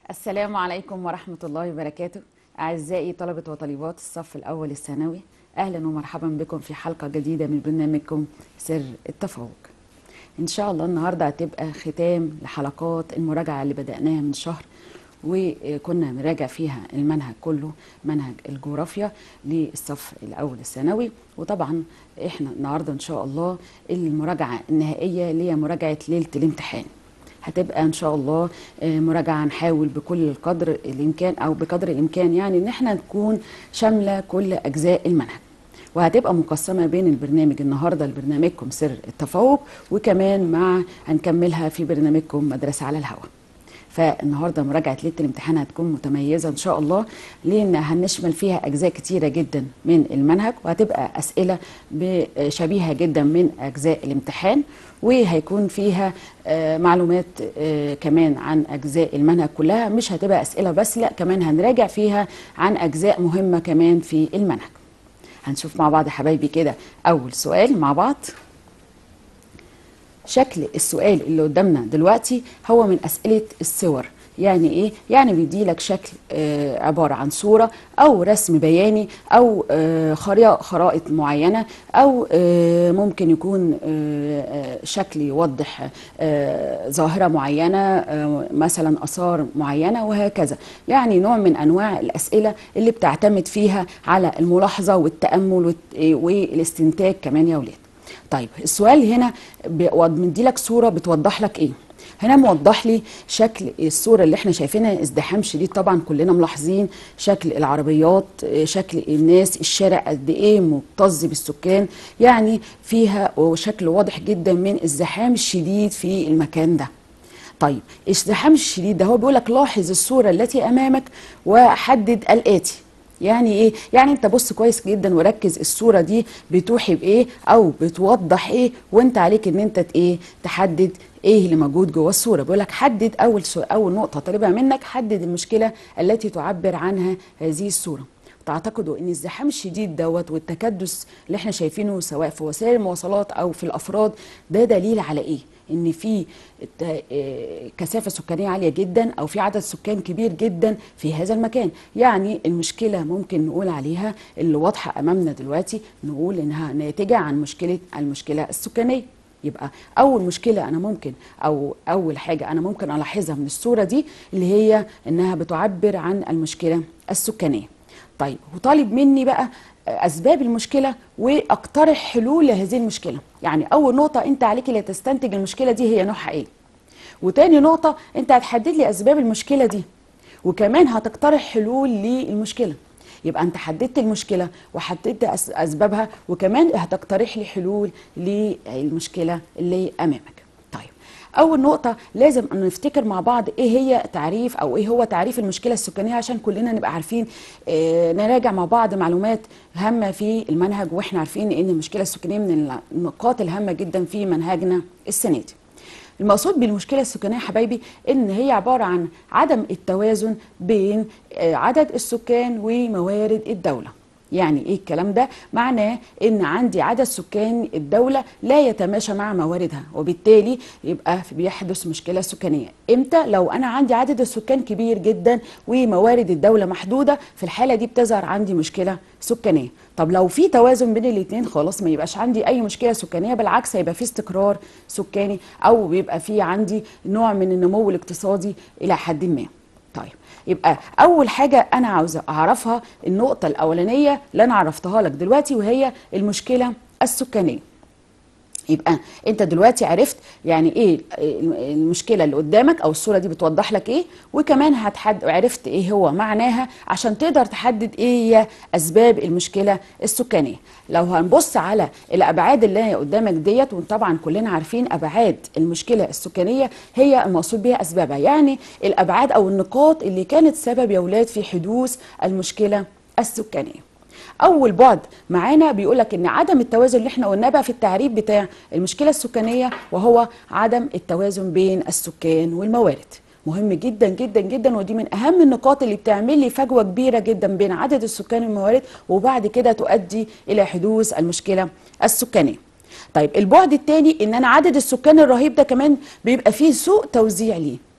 السلام عليكم ورحمة الله وبركاته أعزائي طلبة وطالبات الصف الأول الثانوي أهلا ومرحبا بكم في حلقة جديدة من برنامجكم سر التفوق إن شاء الله النهاردة هتبقى ختام لحلقات المراجعة اللي بدأناها من شهر وكنا نراجع فيها المنهج كله منهج الجغرافيا للصف الأول الثانوي وطبعا احنا النهاردة إن شاء الله المراجعة النهائية اللي هي مراجعة ليلة الامتحان هتبقى ان شاء الله مراجعه نحاول بكل القدر الامكان او بقدر الامكان يعني ان احنا نكون شامله كل اجزاء المنهج وهتبقى مقسمه بين البرنامج النهارده لبرنامجكم سر التفوق وكمان مع هنكملها في برنامجكم مدرسه على الهواء فالنهارده مراجعه ليله الامتحان هتكون متميزه ان شاء الله لان هنشمل فيها اجزاء كتيره جدا من المنهج وهتبقى اسئله شبيهه جدا من اجزاء الامتحان وهيكون فيها معلومات كمان عن اجزاء المنهج كلها مش هتبقى اسئله بس لا كمان هنراجع فيها عن اجزاء مهمه كمان في المنهج هنشوف مع بعض يا حبايبي كده اول سؤال مع بعض شكل السؤال اللي قدامنا دلوقتي هو من اسئله الصور يعني ايه يعني بيدي لك شكل آه عباره عن صوره او رسم بياني او آه خرائط معينه او آه ممكن يكون آه شكل يوضح آه ظاهره معينه آه مثلا اثار معينه وهكذا يعني نوع من انواع الاسئله اللي بتعتمد فيها على الملاحظه والتامل والاستنتاج كمان يا ولاد طيب السؤال هنا مدي لك صوره بتوضح لك ايه هنا موضح لي شكل الصوره اللي احنا شايفينها ازدحام شديد طبعا كلنا ملاحظين شكل العربيات شكل الناس الشارع قد ايه مكتظ بالسكان يعني فيها شكل واضح جدا من الزحام الشديد في المكان ده طيب الازدحام الشديد ده هو بيقول لك لاحظ الصوره التي امامك وحدد الاتي يعني ايه يعني انت بص كويس جدا وركز الصوره دي بتوحي بايه او بتوضح ايه وانت عليك ان انت ايه تحدد ايه اللي موجود جوه الصوره بيقول لك حدد اول اول نقطه طالبها منك حدد المشكله التي تعبر عنها هذه الصوره تعتقدوا ان الزحام الشديد دوت والتكدس اللي احنا شايفينه سواء في وسائل المواصلات او في الافراد ده دليل على ايه ان في كثافه سكانيه عاليه جدا او في عدد سكان كبير جدا في هذا المكان يعني المشكله ممكن نقول عليها اللي واضحه امامنا دلوقتي نقول انها ناتجه عن مشكله المشكله السكانيه يبقى اول مشكله انا ممكن او اول حاجه انا ممكن الاحظها من الصوره دي اللي هي انها بتعبر عن المشكله السكانيه طيب وطالب مني بقى اسباب المشكله واقترح حلول لهذه المشكله يعني اول نقطه انت عليك اللي تستنتج المشكله دي هي نوعها ايه وتاني نقطه انت هتحدد لي اسباب المشكله دي وكمان هتقترح حلول للمشكله يبقى انت حددت المشكله وحددت اسبابها وكمان هتقترح لي حلول للمشكله اللي امامك طيب اول نقطه لازم نفتكر مع بعض ايه هي تعريف او ايه هو تعريف المشكله السكانيه عشان كلنا نبقى عارفين اه نراجع مع بعض معلومات هامه في المنهج واحنا عارفين ان المشكله السكانيه من النقاط الهامه جدا في منهجنا السنه دي المقصود بالمشكله السكانيه حبايبي ان هي عباره عن عدم التوازن بين عدد السكان وموارد الدوله يعني ايه الكلام ده معناه ان عندي عدد سكان الدوله لا يتماشى مع مواردها وبالتالي يبقى بيحدث مشكله سكانيه امتى لو انا عندي عدد السكان كبير جدا وموارد الدوله محدوده في الحاله دي بتظهر عندي مشكله سكانيه طب لو في توازن بين الاثنين خلاص ما يبقاش عندي اي مشكله سكانيه بالعكس هيبقى في استقرار سكاني او بيبقى في عندي نوع من النمو الاقتصادي الى حد ما طيب يبقى اول حاجه انا عاوزه اعرفها النقطه الاولانيه اللي انا عرفتها لك دلوقتي وهي المشكله السكانيه يبقى انت دلوقتي عرفت يعني ايه المشكله اللي قدامك او الصوره دي بتوضح لك ايه وكمان هتحد عرفت ايه هو معناها عشان تقدر تحدد ايه هي اسباب المشكله السكانيه لو هنبص على الابعاد اللي هي قدامك ديت وطبعا كلنا عارفين ابعاد المشكله السكانيه هي المقصود بها اسبابها يعني الابعاد او النقاط اللي كانت سبب يا اولاد في حدوث المشكله السكانيه اول بعد معانا بيقول لك ان عدم التوازن اللي احنا قلناه بقى في التعريف بتاع المشكله السكانيه وهو عدم التوازن بين السكان والموارد مهم جدا جدا جدا ودي من اهم النقاط اللي بتعمل لي فجوه كبيره جدا بين عدد السكان والموارد وبعد كده تؤدي الى حدوث المشكله السكانيه طيب البعد الثاني ان انا عدد السكان الرهيب ده كمان بيبقى فيه سوء توزيع ليه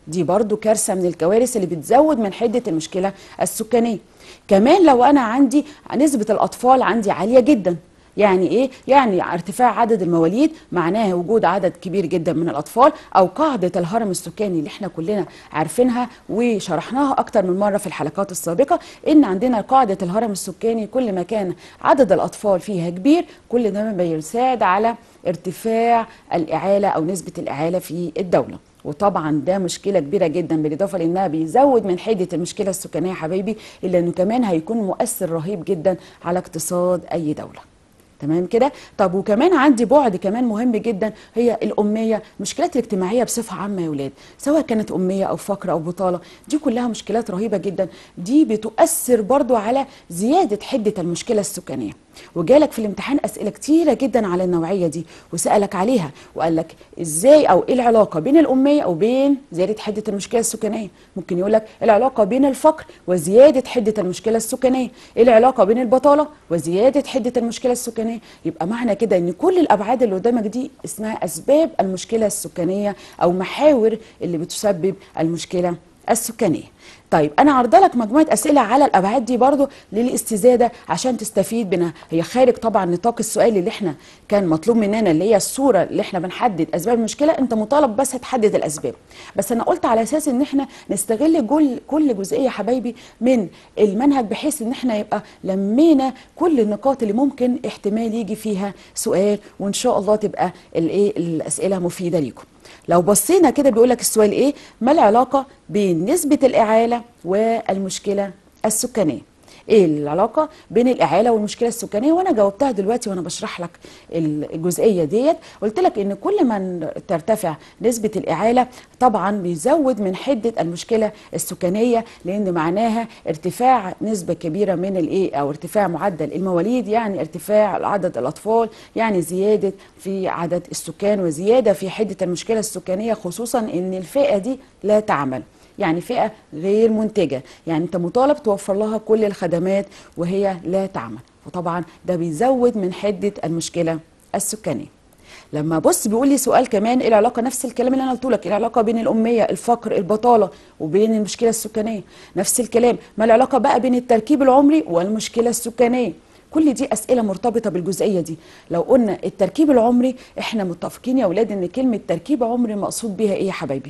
دي برضو كارثة من الكوارث اللي بتزود من حدة المشكلة السكانية كمان لو أنا عندي نسبة الأطفال عندي عالية جدا يعني ايه يعني ارتفاع عدد المواليد معناه وجود عدد كبير جدا من الاطفال او قاعده الهرم السكاني اللي احنا كلنا عارفينها وشرحناها اكتر من مره في الحلقات السابقه ان عندنا قاعده الهرم السكاني كل ما كان عدد الاطفال فيها كبير كل ده ما بيساعد على ارتفاع الاعاله او نسبه الاعاله في الدوله وطبعا ده مشكله كبيره جدا بالاضافه لانها بيزود من حده المشكله السكانيه يا حبايبي الا انه كمان هيكون مؤثر رهيب جدا على اقتصاد اي دوله تمام كده طب وكمان عندي بعد كمان مهم جدا هي الاميه المشكلات الاجتماعيه بصفه عامه يا ولاد سواء كانت اميه او فقر او بطاله دي كلها مشكلات رهيبه جدا دي بتؤثر برضو على زياده حده المشكله السكانيه وجالك في الامتحان اسئله كتيره جدا على النوعيه دي وسالك عليها وقال لك ازاي او ايه العلاقه بين الاميه وبين زياده حده المشكله السكانيه ممكن يقول لك العلاقه بين الفقر وزياده حده المشكله السكانيه ايه العلاقه بين البطاله وزياده حده المشكله السكانيه يبقى معنى كده ان كل الابعاد اللي قدامك دي اسمها اسباب المشكله السكانيه او محاور اللي بتسبب المشكله السكانيه طيب انا عارضه لك مجموعه اسئله على الابعاد دي برضو للاستزاده عشان تستفيد منها هي خارج طبعا نطاق السؤال اللي احنا كان مطلوب مننا اللي هي الصوره اللي احنا بنحدد اسباب المشكله انت مطالب بس تحدد الاسباب بس انا قلت على اساس ان احنا نستغل كل كل جزئيه يا حبايبي من المنهج بحيث ان احنا يبقى لمينا كل النقاط اللي ممكن احتمال يجي فيها سؤال وان شاء الله تبقى الايه الاسئله مفيده ليكم لو بصينا كده بيقول لك السؤال ايه ما العلاقه بين نسبه الاعاله والمشكله السكانيه ايه العلاقه بين الاعاله والمشكله السكانيه وانا جاوبتها دلوقتي وانا بشرح لك الجزئيه ديت قلت لك ان كل ما ترتفع نسبه الاعاله طبعا بيزود من حده المشكله السكانيه لان معناها ارتفاع نسبه كبيره من الايه او ارتفاع معدل المواليد يعني ارتفاع عدد الاطفال يعني زياده في عدد السكان وزياده في حده المشكله السكانيه خصوصا ان الفئه دي لا تعمل يعني فئة غير منتجة يعني أنت مطالب توفر لها كل الخدمات وهي لا تعمل وطبعا ده بيزود من حدة المشكلة السكانية لما بص بيقول لي سؤال كمان ايه العلاقه نفس الكلام اللي انا قلته لك ايه العلاقه بين الاميه الفقر البطاله وبين المشكله السكانيه نفس الكلام ما العلاقه بقى بين التركيب العمري والمشكله السكانيه كل دي اسئله مرتبطه بالجزئيه دي لو قلنا التركيب العمري احنا متفقين يا اولاد ان كلمه تركيب عمري مقصود بيها ايه يا حبايبي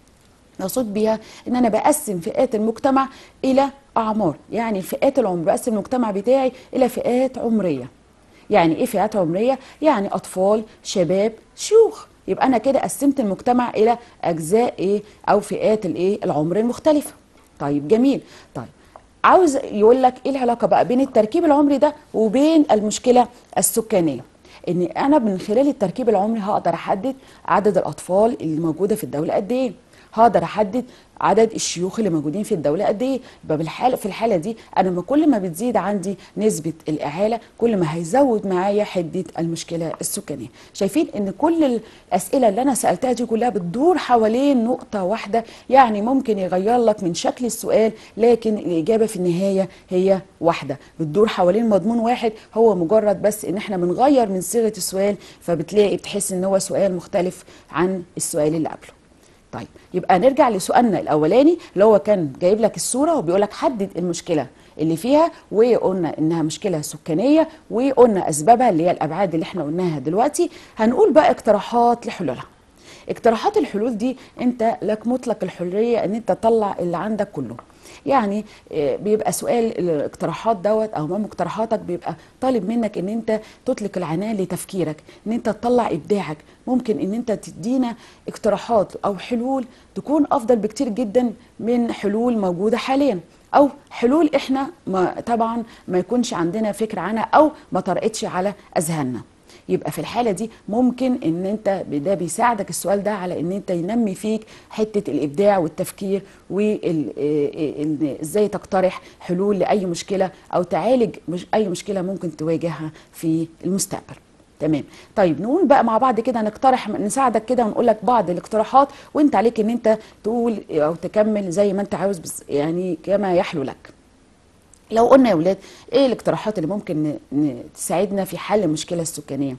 مقصود بيها ان انا بقسم فئات المجتمع الى اعمار يعني فئات العمر بقسم المجتمع بتاعي الى فئات عمريه يعني ايه فئات عمريه يعني اطفال شباب شيوخ يبقى انا كده قسمت المجتمع الى اجزاء ايه او فئات الايه العمر المختلفه طيب جميل طيب عاوز يقول لك ايه العلاقه بقى بين التركيب العمري ده وبين المشكله السكانيه ان انا من خلال التركيب العمري هقدر احدد عدد الاطفال اللي موجوده في الدوله قد ايه هقدر احدد عدد الشيوخ اللي موجودين في الدوله قد ايه يبقى بالحاله في الحاله دي انا ما كل ما بتزيد عندي نسبه الاعاله كل ما هيزود معايا حده المشكله السكانيه شايفين ان كل الاسئله اللي انا سالتها دي كلها بتدور حوالين نقطه واحده يعني ممكن يغير لك من شكل السؤال لكن الاجابه في النهايه هي واحده بتدور حوالين مضمون واحد هو مجرد بس ان احنا بنغير من صيغه السؤال فبتلاقي بتحس ان هو سؤال مختلف عن السؤال اللي قبله طيب يبقى نرجع لسؤالنا الاولاني اللي هو كان جايب لك الصوره وبيقول لك حدد المشكله اللي فيها وقلنا انها مشكله سكانيه وقلنا اسبابها اللي هي الابعاد اللي احنا قلناها دلوقتي هنقول بقى اقتراحات لحلولها اقتراحات الحلول دي انت لك مطلق الحريه ان انت تطلع اللي عندك كله يعني بيبقى سؤال الاقتراحات دوت او امام اقتراحاتك بيبقى طالب منك ان انت تطلق العنان لتفكيرك ان انت تطلع ابداعك ممكن ان انت تدينا اقتراحات او حلول تكون افضل بكتير جدا من حلول موجوده حاليا او حلول احنا ما طبعا ما يكونش عندنا فكره عنها او ما طرقتش على اذهاننا يبقى في الحالة دي ممكن ان انت ده بيساعدك السؤال ده على ان انت ينمي فيك حتة الابداع والتفكير وازاي تقترح حلول لاي مشكلة او تعالج مش اي مشكلة ممكن تواجهها في المستقبل تمام طيب نقول بقى مع بعض كده نقترح نساعدك كده ونقول لك بعض الاقتراحات وانت عليك ان انت تقول او تكمل زي ما انت عاوز يعني كما يحلو لك لو قلنا يا ولاد ايه الاقتراحات اللي ممكن تساعدنا في حل المشكله السكانيه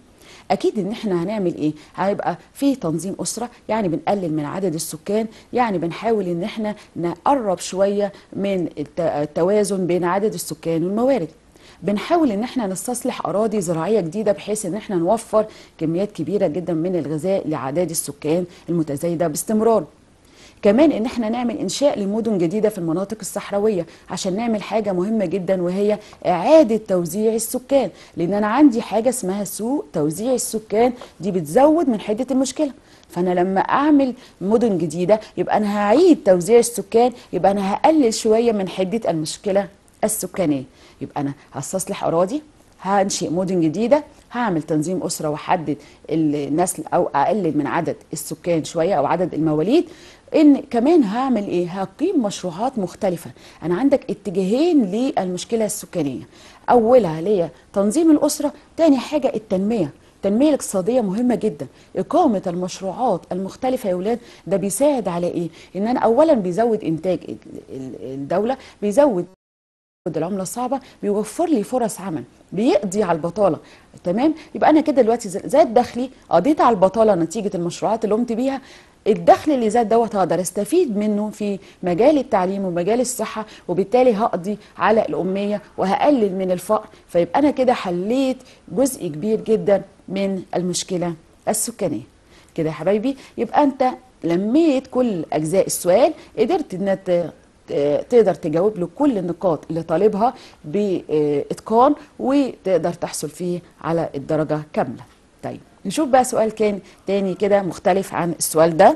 اكيد ان احنا هنعمل ايه هيبقى في تنظيم اسره يعني بنقلل من عدد السكان يعني بنحاول ان احنا نقرب شويه من الت- التوازن بين عدد السكان والموارد بنحاول ان احنا نستصلح اراضي زراعيه جديده بحيث ان احنا نوفر كميات كبيره جدا من الغذاء لاعداد السكان المتزايده باستمرار كمان ان احنا نعمل انشاء لمدن جديده في المناطق الصحراويه عشان نعمل حاجه مهمه جدا وهي اعاده توزيع السكان لان انا عندي حاجه اسمها سوء توزيع السكان دي بتزود من حده المشكله فانا لما اعمل مدن جديده يبقى انا هعيد توزيع السكان يبقى انا هقلل شويه من حده المشكله السكانيه يبقى انا هستصلح اراضي هنشئ مدن جديده هعمل تنظيم اسره واحدد النسل او اقلل من عدد السكان شويه او عدد المواليد ان كمان هعمل ايه هقيم مشروعات مختلفه انا عندك اتجاهين للمشكله السكانيه اولها هي تنظيم الاسره تاني حاجه التنميه التنمية الاقتصادية مهمة جدا إقامة المشروعات المختلفة يا ولاد ده بيساعد على إيه؟ إن أنا أولا بيزود إنتاج ال- ال- الدولة بيزود العملة الصعبة بيوفر لي فرص عمل بيقضي على البطالة تمام يبقى أنا كده دلوقتي ز- زاد دخلي قضيت على البطالة نتيجة المشروعات اللي قمت بيها الدخل اللي زاد دوت هقدر استفيد منه في مجال التعليم ومجال الصحة وبالتالي هقضي على الأمية وهقلل من الفقر فيبقى أنا كده حليت جزء كبير جدا من المشكلة السكانية كده يا حبايبي يبقى أنت لميت كل أجزاء السؤال قدرت إن ت- ت- تقدر تجاوب له كل النقاط اللي طالبها بإتقان وتقدر تحصل فيه على الدرجة كاملة طيب نشوف بقى سؤال كان تاني كده مختلف عن السؤال ده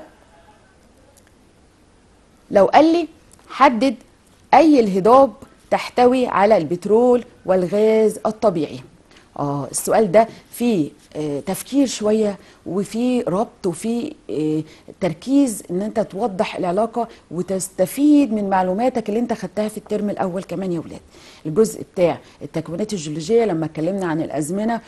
لو قال لي حدد أي الهضاب تحتوي على البترول والغاز الطبيعي اه السؤال ده فيه آه، تفكير شوية وفيه ربط وفيه آه، تركيز ان انت توضح العلاقة وتستفيد من معلوماتك اللي انت خدتها في الترم الاول كمان يا ولاد الجزء بتاع التكوينات الجيولوجية لما اتكلمنا عن الازمنة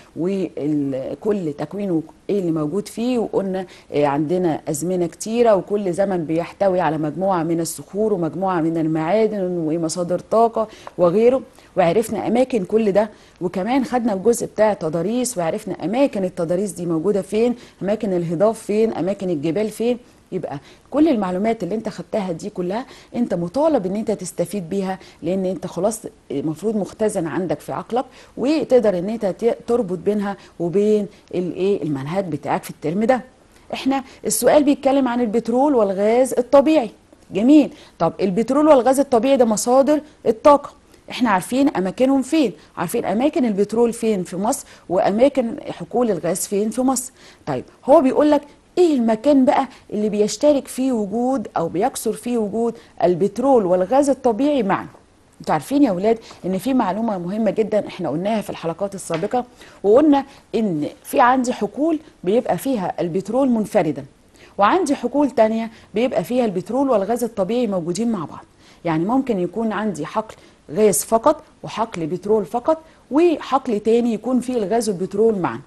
وكل تكوين ايه اللي موجود فيه وقلنا آه، عندنا ازمنة كتيرة وكل زمن بيحتوي على مجموعة من الصخور ومجموعة من المعادن ومصادر طاقة وغيره وعرفنا اماكن كل ده وكمان خدنا الجزء بتاع التضاريس وعرفنا اماكن التضاريس دي موجوده فين اماكن الهضاب فين اماكن الجبال فين يبقى كل المعلومات اللي انت خدتها دي كلها انت مطالب ان انت تستفيد بيها لان انت خلاص المفروض مختزن عندك في عقلك وتقدر ان انت ت- تربط بينها وبين الايه المنهج بتاعك في الترم ده احنا السؤال بيتكلم عن البترول والغاز الطبيعي جميل طب البترول والغاز الطبيعي ده مصادر الطاقه احنا عارفين اماكنهم فين عارفين اماكن البترول فين في مصر واماكن حقول الغاز فين في مصر طيب هو بيقول لك ايه المكان بقى اللي بيشترك فيه وجود او بيكثر فيه وجود البترول والغاز الطبيعي معا انتوا عارفين يا ولاد ان في معلومه مهمه جدا احنا قلناها في الحلقات السابقه وقلنا ان في عندي حقول بيبقى فيها البترول منفردا وعندي حقول تانية بيبقى فيها البترول والغاز الطبيعي موجودين مع بعض يعني ممكن يكون عندي حقل غاز فقط وحقل بترول فقط وحقل تاني يكون فيه الغاز والبترول معا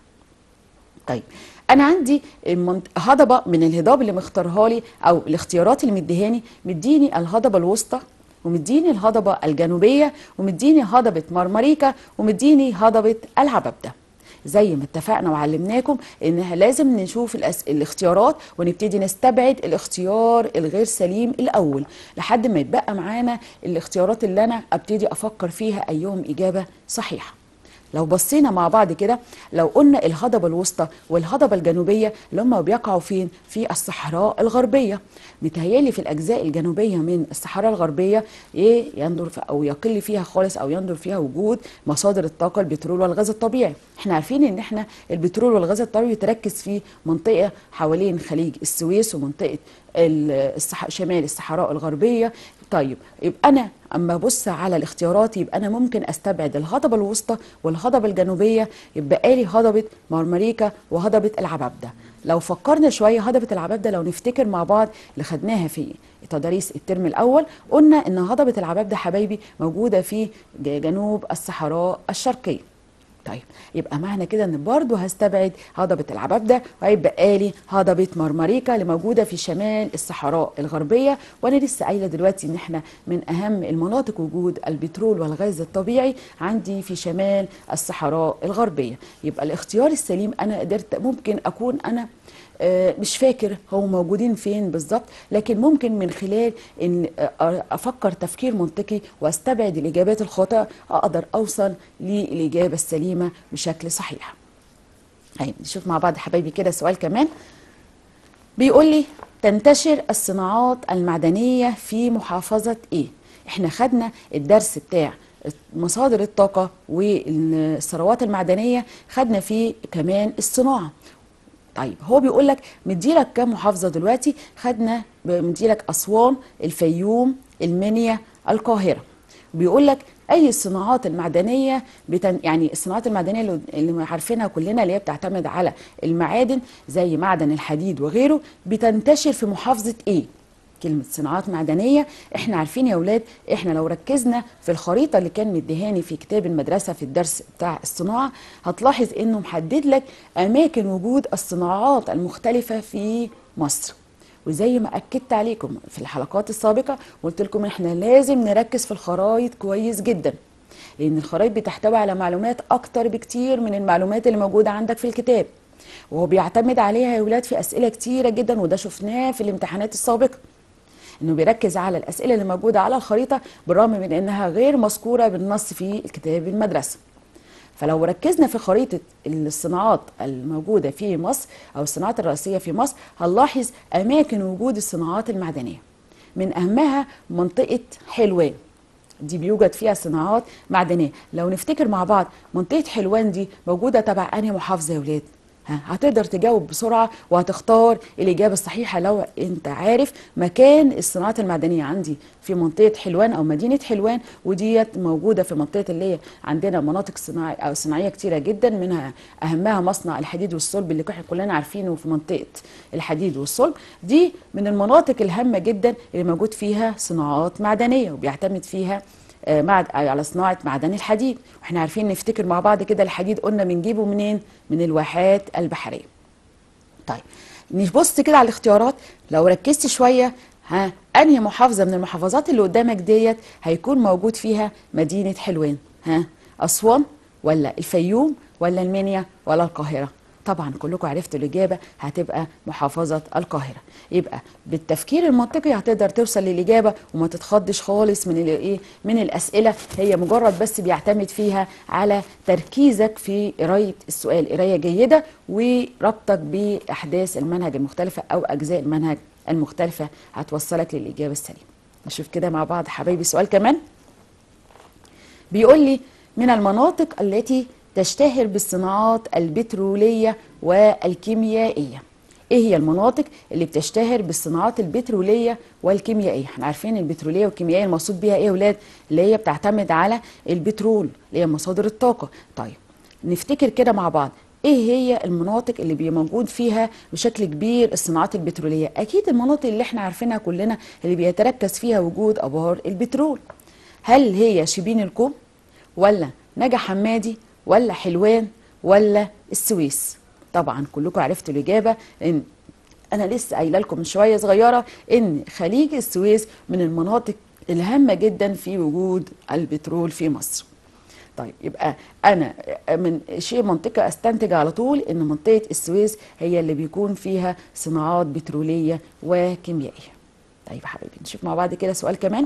طيب انا عندي المنط- هضبه من الهضاب اللي مختارها لي او الاختيارات اللي مديهاني مديني الهضبه الوسطى ومديني الهضبه الجنوبيه ومديني هضبه مرمريكا ومديني هضبه العببده زي ما اتفقنا وعلمناكم ان لازم نشوف الأس... الاختيارات ونبتدي نستبعد الاختيار الغير سليم الاول لحد ما يتبقى معانا الاختيارات اللي انا ابتدي افكر فيها ايهم اجابه صحيحه لو بصينا مع بعض كده لو قلنا الهضبة الوسطى والهضبة الجنوبية اللي هم بيقعوا فين في الصحراء الغربية متهيالي في الأجزاء الجنوبية من الصحراء الغربية إيه يندر في أو يقل فيها خالص أو يندر فيها وجود مصادر الطاقة البترول والغاز الطبيعي احنا عارفين ان احنا البترول والغاز الطبيعي يتركز في منطقة حوالين خليج السويس ومنطقة ال- الصح... شمال الصحراء الغربية طيب يبقى انا اما ابص على الاختيارات يبقى انا ممكن استبعد الهضبه الوسطى والهضبه الجنوبيه يبقى لي هضبه مرمريكا وهضبه العبابده لو فكرنا شويه هضبه العبابده لو نفتكر مع بعض اللي خدناها في تضاريس الترم الاول قلنا ان هضبه العبابده حبايبي موجوده في ج- جنوب الصحراء الشرقيه طيب يبقى معنى كده ان برضه هستبعد هضبة العبابدة وهيبقى لي هضبة مرمريكا اللي موجودة في شمال الصحراء الغربية وانا لسه قايلة دلوقتي ان احنا من اهم المناطق وجود البترول والغاز الطبيعي عندي في شمال الصحراء الغربية يبقى الاختيار السليم انا قدرت ممكن اكون انا آه، مش فاكر هم موجودين فين بالظبط لكن ممكن من خلال ان آه، افكر تفكير منطقي واستبعد الاجابات الخاطئه اقدر اوصل للاجابه السليمه بشكل صحيح. طيب نشوف مع بعض حبايبي كده سؤال كمان بيقول لي تنتشر الصناعات المعدنيه في محافظه ايه؟ احنا خدنا الدرس بتاع مصادر الطاقة والثروات المعدنية خدنا فيه كمان الصناعة طيب هو بيقول لك مديلك كام محافظه دلوقتي خدنا مديلك اسوان الفيوم المنيا القاهره بيقول لك اي الصناعات المعدنيه بتن يعني الصناعات المعدنيه اللي- اللي عارفينها كلنا اللي هي بتعتمد على المعادن زي معدن الحديد وغيره بتنتشر في محافظه ايه كلمة صناعات معدنية احنا عارفين يا ولاد احنا لو ركزنا في الخريطة اللي كان مديهاني في كتاب المدرسة في الدرس بتاع الصناعة هتلاحظ انه محدد لك اماكن وجود الصناعات المختلفة في مصر وزي ما اكدت عليكم في الحلقات السابقة قلت لكم احنا لازم نركز في الخرائط كويس جدا لان الخرائط بتحتوي على معلومات اكتر بكتير من المعلومات اللي موجودة عندك في الكتاب وهو بيعتمد عليها يا ولاد في اسئله كتيره جدا وده شفناه في الامتحانات السابقه انه بيركز على الاسئله اللي موجوده على الخريطه بالرغم من انها غير مذكوره بالنص في الكتاب المدرسه فلو ركزنا في خريطة الصناعات الموجودة في مصر أو الصناعات الرئيسية في مصر هنلاحظ أماكن وجود الصناعات المعدنية من أهمها منطقة حلوان دي بيوجد فيها صناعات معدنية لو نفتكر مع بعض منطقة حلوان دي موجودة تبع أنهي محافظة يا ولاد؟ ها هتقدر تجاوب بسرعة وهتختار الإجابة الصحيحة لو أنت عارف مكان الصناعات المعدنية عندي في منطقة حلوان أو مدينة حلوان وديت موجودة في منطقة اللي هي عندنا مناطق صناعية أو صناعية كتيرة جدا منها أهمها مصنع الحديد والصلب اللي احنا كلنا عارفينه في منطقة الحديد والصلب دي من المناطق الهامة جدا اللي موجود فيها صناعات معدنية وبيعتمد فيها آه، معد... على صناعة معدن الحديد واحنا عارفين نفتكر مع بعض كده الحديد قلنا بنجيبه منين من الواحات البحرية طيب نبص كده على الاختيارات لو ركزت شوية ها انهي محافظة من المحافظات اللي قدامك ديت هيكون موجود فيها مدينة حلوان ها أسوان ولا الفيوم ولا المنيا ولا القاهرة طبعا كلكم عرفتوا الإجابة هتبقى محافظة القاهرة يبقى بالتفكير المنطقي هتقدر توصل للإجابة وما تتخضش خالص من الإيه من الأسئلة هي مجرد بس بيعتمد فيها على تركيزك في قراية السؤال قراية جيدة وربطك بأحداث المنهج المختلفة أو أجزاء المنهج المختلفة هتوصلك للإجابة السليمة نشوف كده مع بعض حبايبي سؤال كمان بيقول لي من المناطق التي تشتهر بالصناعات البترولية والكيميائية ايه هي المناطق اللي بتشتهر بالصناعات البترولية والكيميائية احنا عارفين البترولية والكيميائية المقصود بيها ايه يا ولاد اللي هي بتعتمد على البترول اللي هي مصادر الطاقة طيب نفتكر كده مع بعض ايه هي المناطق اللي بي موجود فيها بشكل كبير الصناعات البترولية اكيد المناطق اللي احنا عارفينها كلنا اللي بيتركز فيها وجود ابار البترول هل هي شبين الكوم ولا نجا حمادي ولا حلوان ولا السويس طبعا كلكم عرفتوا الاجابه ان انا لسه قايله لكم من شويه صغيره ان خليج السويس من المناطق الهامه جدا في وجود البترول في مصر طيب يبقى انا من شيء منطقه استنتج على طول ان منطقه السويس هي اللي بيكون فيها صناعات بتروليه وكيميائيه طيب حبايبي نشوف مع بعض كده سؤال كمان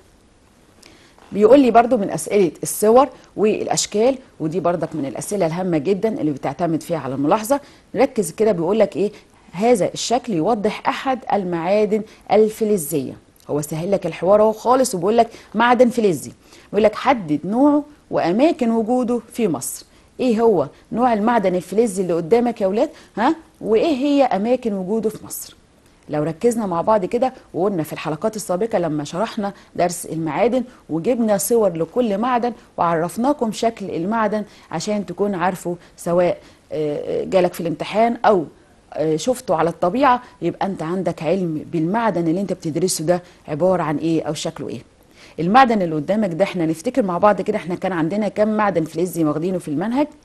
بيقول لي برضو من أسئلة الصور والأشكال ودي برضك من الأسئلة الهامة جدا اللي بتعتمد فيها على الملاحظة نركز كده بيقول لك إيه هذا الشكل يوضح أحد المعادن الفلزية هو سهل لك الحوار اهو خالص وبيقول لك معدن فلزي بيقول لك حدد نوعه وأماكن وجوده في مصر ايه هو نوع المعدن الفلزي اللي قدامك يا ولاد ها وايه هي اماكن وجوده في مصر لو ركزنا مع بعض كده وقلنا في الحلقات السابقة لما شرحنا درس المعادن وجبنا صور لكل معدن وعرفناكم شكل المعدن عشان تكون عارفه سواء آه، جالك في الامتحان أو آه، شفته على الطبيعة يبقى أنت عندك علم بالمعدن اللي أنت بتدرسه ده عبارة عن إيه أو شكله إيه المعدن اللي قدامك ده احنا نفتكر مع بعض كده احنا كان عندنا كم معدن فلزي واخدينه في المنهج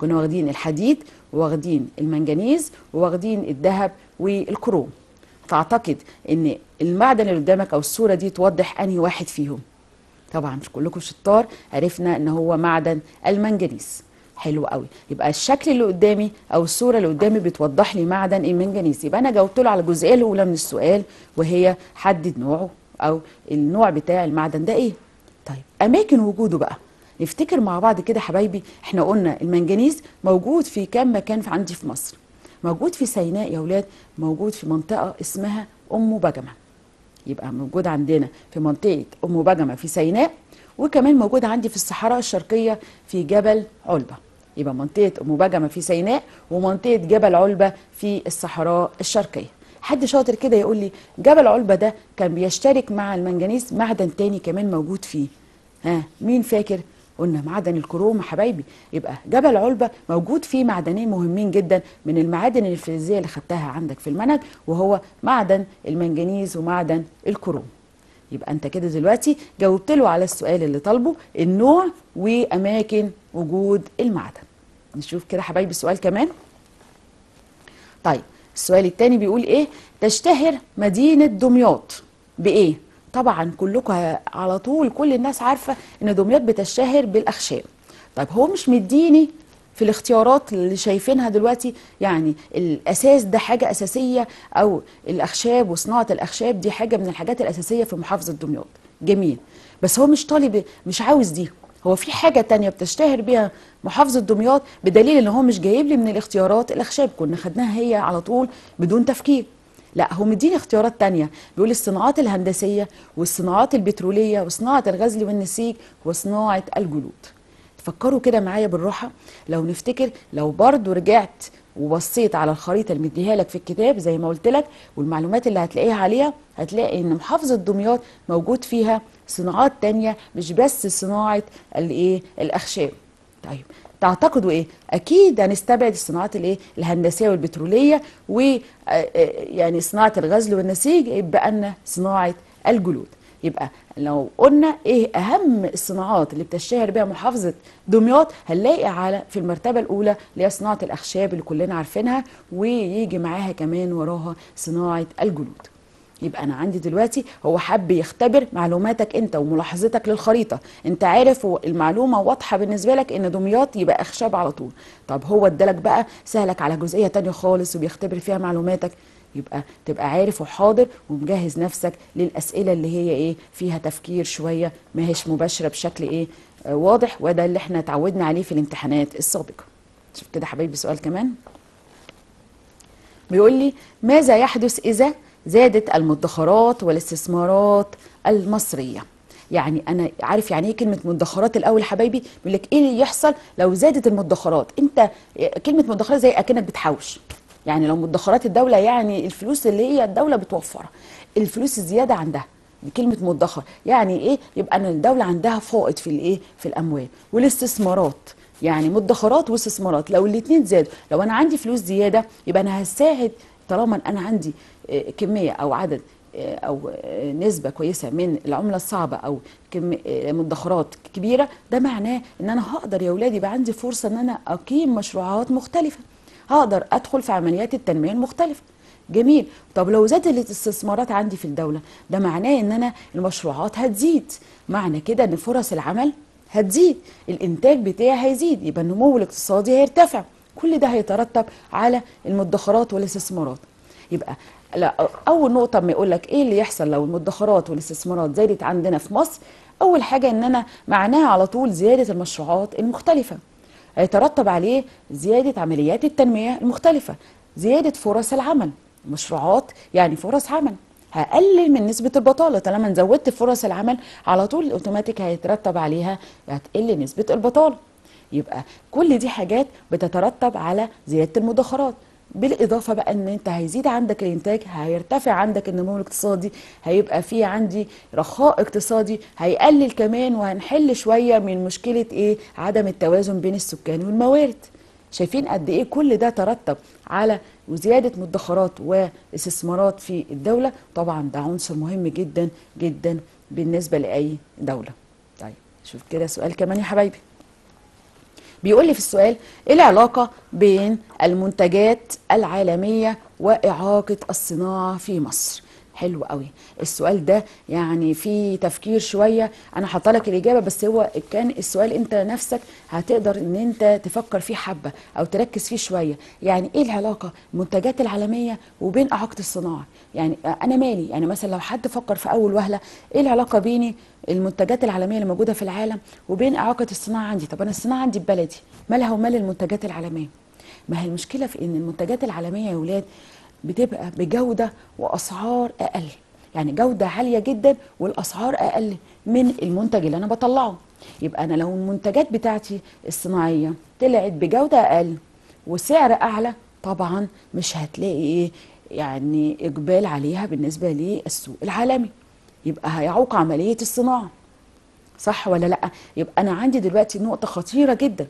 كنا واخدين الحديد وواخدين المنجنيز وواخدين الذهب والكروم تعتقد ان المعدن اللي قدامك او الصوره دي توضح انهي واحد فيهم طبعا مش كلكم شطار عرفنا ان هو معدن المنجنيز حلو قوي يبقى الشكل اللي قدامي او الصوره اللي قدامي بتوضح لي معدن المنجنيز يبقى انا جاوبت له على الجزئيه الاولى من السؤال وهي حدد نوعه او النوع بتاع المعدن ده ايه طيب اماكن وجوده بقى نفتكر مع بعض كده حبايبي احنا قلنا المنجنيز موجود في كام مكان في عندي في مصر موجود في سيناء يا اولاد موجود في منطقه اسمها ام بجمه يبقى موجود عندنا في منطقه ام بجمه في سيناء وكمان موجود عندي في الصحراء الشرقيه في جبل علبه يبقى منطقه ام بجمه في سيناء ومنطقه جبل علبه في الصحراء الشرقيه حد شاطر كده يقول لي جبل علبه ده كان بيشترك مع المنجنيز معدن تاني كمان موجود فيه ها مين فاكر قلنا معدن الكروم يا حبايبي يبقى جبل علبة موجود فيه معدنين مهمين جدا من المعادن الفلزية اللي خدتها عندك في المنهج وهو معدن المنجنيز ومعدن الكروم يبقى انت كده دلوقتي جاوبت له على السؤال اللي طالبه النوع واماكن وجود المعدن نشوف كده حبايبي السؤال كمان طيب السؤال الثاني بيقول ايه تشتهر مدينة دمياط بايه طبعا كلكم على طول كل الناس عارفة ان دمياط بتشتهر بالاخشاب طيب هو مش مديني في الاختيارات اللي شايفينها دلوقتي يعني الاساس ده حاجة اساسية او الاخشاب وصناعة الاخشاب دي حاجة من الحاجات الاساسية في محافظة دمياط جميل بس هو مش طالب مش عاوز دي هو في حاجة تانية بتشتهر بيها محافظة دمياط بدليل ان هو مش جايب لي من الاختيارات الاخشاب كنا خدناها هي على طول بدون تفكير لا هو مديني اختيارات تانية بيقول الصناعات الهندسية والصناعات البترولية وصناعة الغزل والنسيج وصناعة الجلود تفكروا كده معايا بالراحة لو نفتكر لو برضو رجعت وبصيت على الخريطة اللي مديها لك في الكتاب زي ما قلت لك والمعلومات اللي هتلاقيها عليها هتلاقي ان محافظة دمياط موجود فيها صناعات تانية مش بس صناعة الايه الاخشاب طيب تعتقدوا ايه اكيد هنستبعد الصناعات الايه الهندسيه والبتروليه و يعني صناعه الغزل والنسيج يبقى لنا صناعه الجلود يبقى لو قلنا ايه اهم الصناعات اللي بتشتهر بها محافظه دمياط هنلاقي على في المرتبه الاولى اللي هي صناعه الاخشاب اللي كلنا عارفينها ويجي معاها كمان وراها صناعه الجلود يبقى انا عندي دلوقتي هو حب يختبر معلوماتك انت وملاحظتك للخريطه انت عارف المعلومه واضحه بالنسبه لك ان دمياط يبقى اخشاب على طول طب هو ادالك بقى سهلك على جزئيه تانية خالص وبيختبر فيها معلوماتك يبقى تبقى عارف وحاضر ومجهز نفسك للاسئله اللي هي ايه فيها تفكير شويه ما هيش مباشره بشكل ايه آه واضح وده اللي احنا اتعودنا عليه في الامتحانات السابقه شوف كده حبايبي سؤال كمان بيقول لي ماذا يحدث اذا زادت المدخرات والاستثمارات المصريه يعني انا عارف يعني ايه كلمه مدخرات الاول حبايبي بيقول لك ايه اللي يحصل لو زادت المدخرات انت كلمه مدخرات زي اكنك بتحوش يعني لو مدخرات الدوله يعني الفلوس اللي هي الدوله بتوفرها الفلوس الزياده عندها دي كلمه مدخر يعني ايه يبقى ان الدوله عندها فائض في الايه في الاموال والاستثمارات يعني مدخرات واستثمارات لو الاثنين زادوا لو انا عندي فلوس زياده يبقى انا هساعد طالما انا عندي كميه او عدد او نسبه كويسه من العمله الصعبه او مدخرات كبيره ده معناه ان انا هقدر يا اولادي يبقى عندي فرصه ان انا اقيم مشروعات مختلفه هقدر ادخل في عمليات التنميه المختلفه جميل طب لو زادت الاستثمارات عندي في الدوله ده معناه ان انا المشروعات هتزيد معنى كده ان فرص العمل هتزيد الانتاج بتاعي هيزيد يبقى النمو الاقتصادي هيرتفع كل ده هيترتب على المدخرات والاستثمارات يبقى لا اول نقطه ما يقول لك ايه اللي يحصل لو المدخرات والاستثمارات زادت عندنا في مصر اول حاجه ان انا معناها على طول زياده المشروعات المختلفه هيترتب عليه زياده عمليات التنميه المختلفه زياده فرص العمل مشروعات يعني فرص عمل هقلل من نسبة البطالة طالما زودت فرص العمل على طول اوتوماتيك هيترتب عليها هتقل نسبة البطالة يبقى كل دي حاجات بتترتب على زيادة المدخرات بالاضافه بقى ان انت هيزيد عندك الانتاج هيرتفع عندك النمو الاقتصادي هيبقى في عندي رخاء اقتصادي هيقلل كمان وهنحل شويه من مشكله ايه عدم التوازن بين السكان والموارد شايفين قد ايه كل ده ترتب على وزياده مدخرات واستثمارات في الدوله طبعا ده عنصر مهم جدا جدا بالنسبه لاي دوله طيب شوف كده سؤال كمان يا حبايبي بيقول لي في السؤال ايه العلاقة بين المنتجات العالمية وإعاقة الصناعة في مصر حلو قوي السؤال ده يعني فيه تفكير شوية انا حاطه لك الاجابة بس هو كان السؤال انت نفسك هتقدر ان انت تفكر فيه حبة او تركز فيه شوية يعني ايه العلاقة المنتجات العالمية وبين اعاقة الصناعة يعني انا مالي يعني مثلا لو حد فكر في اول وهلة ايه العلاقة بيني المنتجات العالمية اللي موجودة في العالم وبين اعاقة الصناعة عندي طب انا الصناعة عندي ببلدي مالها ومال المنتجات العالمية ما هي المشكلة في ان المنتجات العالمية يا ولاد بتبقى بجودة وأسعار أقل يعني جودة عالية جدا والأسعار أقل من المنتج اللي أنا بطلعه يبقى أنا لو المنتجات بتاعتي الصناعية طلعت بجودة أقل وسعر أعلى طبعا مش هتلاقي إيه يعني إقبال عليها بالنسبة للسوق العالمي يبقى هيعوق عملية الصناعة صح ولا لأ يبقى أنا عندي دلوقتي نقطة خطيرة جدا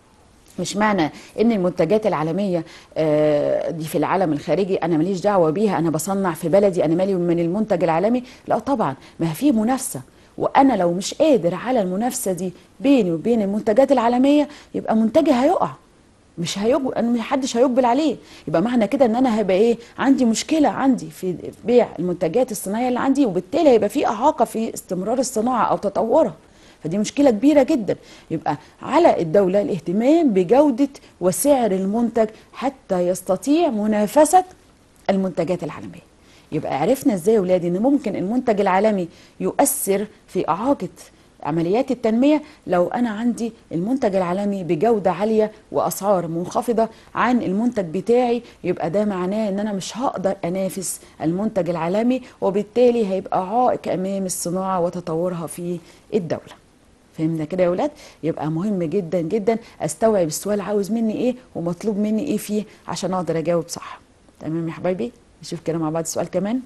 مش معنى ان المنتجات العالميه آه، دي في العالم الخارجي انا ماليش دعوه بيها انا بصنع في بلدي انا مالي من المنتج العالمي لا طبعا ما في منافسه وانا لو مش قادر على المنافسه دي بيني وبين المنتجات العالميه يبقى منتجي هيقع مش هيجب انا محدش هيقبل عليه يبقى معنى كده ان انا هيبقى ايه عندي مشكله عندي في بيع المنتجات الصناعيه اللي عندي وبالتالي هيبقى في اعاقه في استمرار الصناعه او تطورها فدي مشكله كبيره جدا يبقى على الدوله الاهتمام بجوده وسعر المنتج حتى يستطيع منافسه المنتجات العالميه يبقى عرفنا ازاي يا ولادي ان ممكن المنتج العالمي يؤثر في اعاقه عمليات التنمية لو أنا عندي المنتج العالمي بجودة عالية وأسعار منخفضة عن المنتج بتاعي يبقى ده معناه إن أنا مش هقدر أنافس المنتج العالمي وبالتالي هيبقى عائق أمام الصناعة وتطورها في الدولة فهمنا كده يا ولاد يبقى مهم جدا جدا استوعب السؤال عاوز مني ايه ومطلوب مني ايه فيه عشان اقدر اجاوب صح تمام يا حبايبي نشوف كده مع بعض السؤال كمان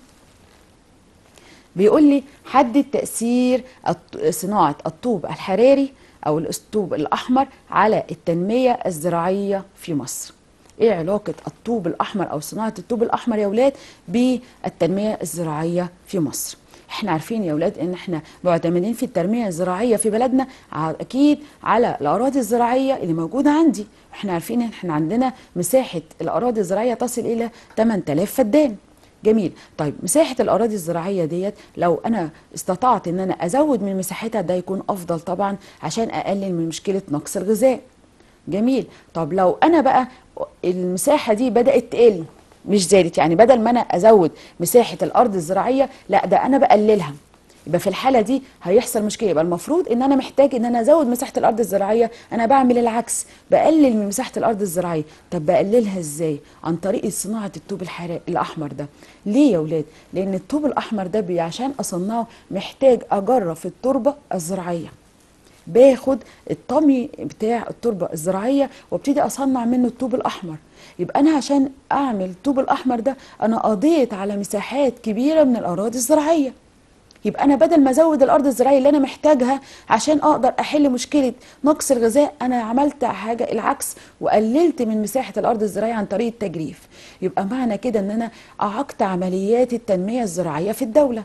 بيقول لي حدد تأثير الط- صناعة الطوب الحراري أو الطوب الأحمر على التنمية الزراعية في مصر إيه علاقة الطوب الأحمر أو صناعة الطوب الأحمر يا ولاد بالتنمية الزراعية في مصر احنا عارفين يا ولاد ان احنا معتمدين في التنميه الزراعيه في بلدنا ع- اكيد على الاراضي الزراعيه اللي موجوده عندي احنا عارفين ان احنا عندنا مساحه الاراضي الزراعيه تصل الى 8000 فدان جميل طيب مساحة الأراضي الزراعية ديت لو أنا استطعت إن أنا أزود من مساحتها ده يكون أفضل طبعا عشان أقلل من مشكلة نقص الغذاء جميل طب لو أنا بقى المساحة دي بدأت تقل مش زادت يعني بدل ما أنا أزود مساحة الأرض الزراعية لا ده أنا بقللها يبقى في الحالة دي هيحصل مشكلة يبقى المفروض ان انا محتاج ان انا ازود مساحة الارض الزراعية انا بعمل العكس بقلل من مساحة الارض الزراعية طب بقللها ازاي عن طريق صناعة الطوب الحرا- الاحمر ده ليه يا ولاد لان الطوب الاحمر ده بي- عشان اصنعه محتاج اجرف التربة الزراعية باخد الطمي بتاع التربة الزراعية وابتدي أصنع منه الطوب الأحمر يبقى أنا عشان أعمل الطوب الأحمر ده أنا قضيت على مساحات كبيرة من الأراضي الزراعية يبقى أنا بدل ما أزود الأرض الزراعية اللي أنا محتاجها عشان أقدر أحل مشكلة نقص الغذاء أنا عملت حاجة العكس وقللت من مساحة الأرض الزراعية عن طريق التجريف يبقى معنى كده إن أنا أعقت عمليات التنمية الزراعية في الدولة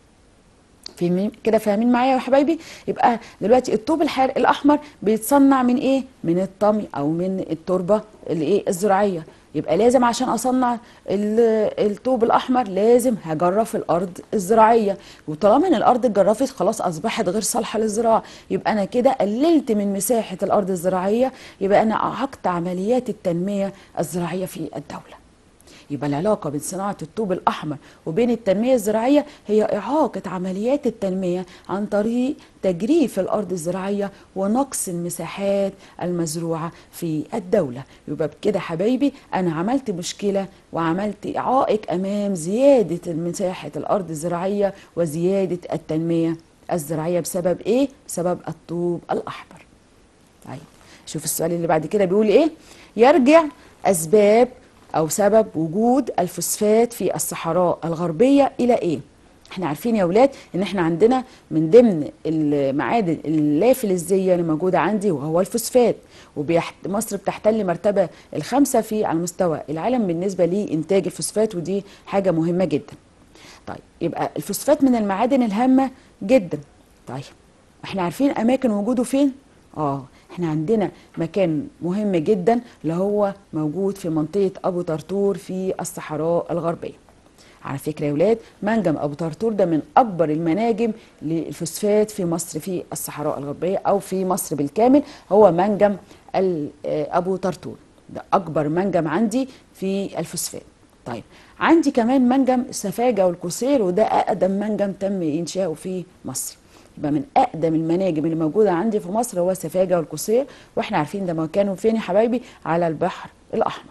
فاهمين كده فاهمين معايا يا حبايبي يبقى دلوقتي الطوب الحار الاحمر بيتصنع من ايه من الطمي او من التربه الايه الزراعيه يبقى لازم عشان اصنع ال- الطوب الاحمر لازم هجرف الارض الزراعيه وطالما ان الارض اتجرفت خلاص اصبحت غير صالحه للزراعه يبقى انا كده قللت من مساحه الارض الزراعيه يبقى انا اعقت عمليات التنميه الزراعيه في الدوله يبقى العلاقة بين صناعة الطوب الأحمر وبين التنمية الزراعية هي إعاقة عمليات التنمية عن طريق تجريف الأرض الزراعية ونقص المساحات المزروعة في الدولة يبقى بكده حبايبي أنا عملت مشكلة وعملت عائق أمام زيادة مساحة الأرض الزراعية وزيادة التنمية الزراعية بسبب إيه؟ بسبب الطوب الأحمر طيب شوف السؤال اللي بعد كده بيقول ايه يرجع اسباب او سبب وجود الفوسفات في الصحراء الغربيه الى ايه احنا عارفين يا اولاد ان احنا عندنا من ضمن المعادن اللافلزيه اللي موجوده عندي وهو الفوسفات ومصر بتحتل مرتبه الخامسه في على مستوى العالم بالنسبه لانتاج الفوسفات ودي حاجه مهمه جدا طيب يبقى الفوسفات من المعادن الهامه جدا طيب احنا عارفين اماكن وجوده فين اه احنا عندنا مكان مهم جدا اللي هو موجود في منطقة أبو طرطور في الصحراء الغربية على فكرة يا ولاد منجم أبو طرطور ده من أكبر المناجم للفوسفات في مصر في الصحراء الغربية أو في مصر بالكامل هو منجم ال- آه، أبو طرطور ده أكبر منجم عندي في الفوسفات طيب عندي كمان منجم سفاجة والقصير وده أقدم منجم تم إنشاؤه في مصر يبقى من أقدم المناجم اللي موجودة عندي في مصر هو سفاجة والقصير وإحنا عارفين ده مكانه فين يا حبايبي على البحر الأحمر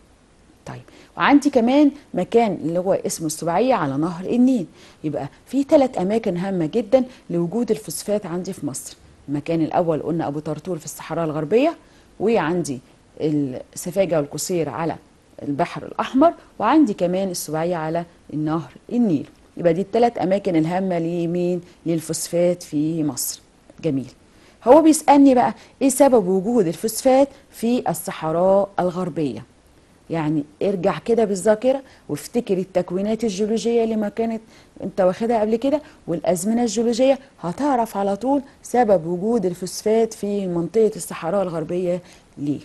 طيب وعندي كمان مكان اللي هو اسمه السبعية على نهر النيل يبقى في ثلاث أماكن هامة جدا لوجود الفوسفات عندي في مصر المكان الأول قلنا أبو طرطور في الصحراء الغربية وعندي السفاجة والقصير على البحر الأحمر وعندي كمان السبعية على النهر النيل يبقى دي الثلاث أماكن الهامة لمين للفوسفات في مصر جميل هو بيسألني بقى إيه سبب وجود الفوسفات في الصحراء الغربية يعني ارجع كده بالذاكرة وافتكر التكوينات الجيولوجية اللي ما كانت انت واخدها قبل كده والأزمنة الجيولوجية هتعرف على طول سبب وجود الفوسفات في منطقة الصحراء الغربية ليه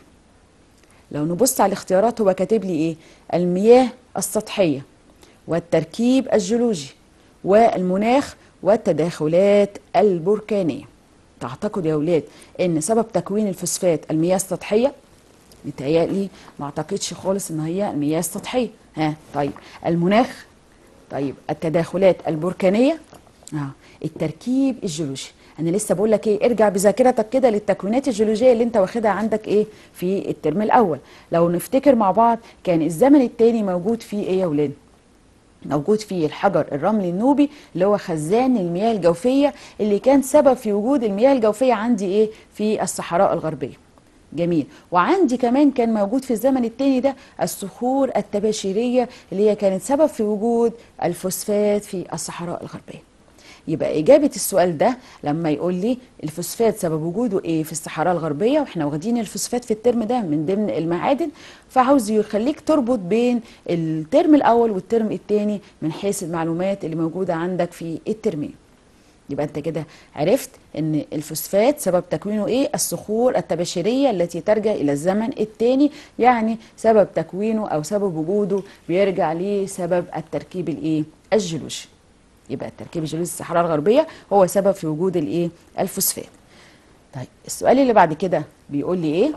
لو نبص على الاختيارات هو كاتب لي ايه المياه السطحية والتركيب الجيولوجي والمناخ والتداخلات البركانية تعتقد يا ولاد ان سبب تكوين الفوسفات المياه السطحية متهيألي ما اعتقدش خالص ان هي المياه السطحية ها طيب المناخ طيب التداخلات البركانية اه التركيب الجيولوجي انا لسه بقول لك ايه ارجع بذاكرتك كده للتكوينات الجيولوجيه اللي انت واخدها عندك ايه في الترم الاول لو نفتكر مع بعض كان الزمن التاني موجود فيه ايه يا ولاد موجود فيه الحجر الرملي النوبي اللي هو خزان المياه الجوفيه اللي كان سبب في وجود المياه الجوفيه عندي ايه في الصحراء الغربيه جميل وعندي كمان كان موجود في الزمن التاني ده الصخور التباشيريه اللي هي كانت سبب في وجود الفوسفات في الصحراء الغربيه يبقى إجابة السؤال ده لما يقول لي الفوسفات سبب وجوده إيه في الصحراء الغربية وإحنا واخدين الفوسفات في الترم ده من ضمن المعادن فعاوز يخليك تربط بين الترم الأول والترم الثاني من حيث المعلومات اللي موجودة عندك في الترمين يبقى انت كده عرفت ان الفوسفات سبب تكوينه ايه الصخور التباشيريه التي ترجع الى الزمن الثاني يعني سبب تكوينه او سبب وجوده بيرجع لسبب التركيب الايه الجيولوجي يبقى التركيب الجيولوجي الصحراء الغربيه هو سبب في وجود الايه الفوسفات طيب السؤال اللي بعد كده بيقول لي ايه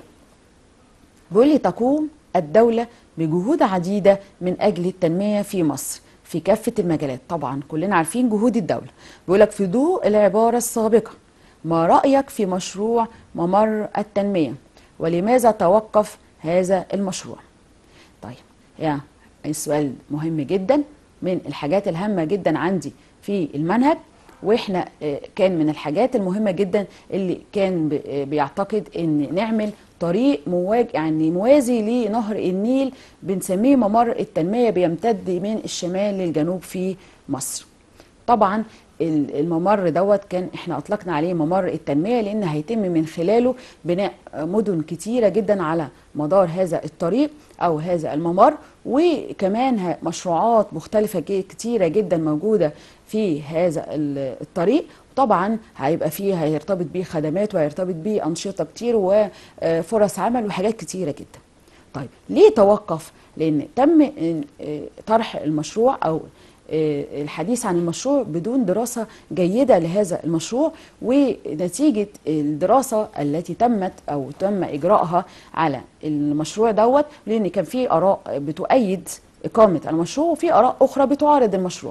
بيقول لي تقوم الدوله بجهود عديده من اجل التنميه في مصر في كافه المجالات طبعا كلنا عارفين جهود الدوله بيقول لك في ضوء العباره السابقه ما رايك في مشروع ممر التنميه ولماذا توقف هذا المشروع طيب يا السؤال مهم جدا من الحاجات الهامه جدا عندي في المنهج واحنا آه، كان من الحاجات المهمه جدا اللي كان ب- آه، بيعتقد ان نعمل طريق مواج يعني موازي لنهر النيل بنسميه ممر التنميه بيمتد من الشمال للجنوب في مصر طبعا ال- الممر دوت كان احنا اطلقنا عليه ممر التنميه لان هيتم من خلاله بناء مدن كتيره جدا على مدار هذا الطريق او هذا الممر وكمان ه- مشروعات مختلفه ج- كتيره جدا موجوده في هذا ال- الطريق طبعا هيبقى فيه هيرتبط بيه خدمات وهيرتبط بيه انشطه كتير وفرص عمل وحاجات كتيره جدا طيب ليه توقف لان تم آه، طرح المشروع او آه، الحديث عن المشروع بدون دراسة جيدة لهذا المشروع ونتيجة الدراسة التي تمت أو تم إجراءها على المشروع دوت لأن كان في آراء بتؤيد إقامة المشروع وفي آراء أخرى بتعارض المشروع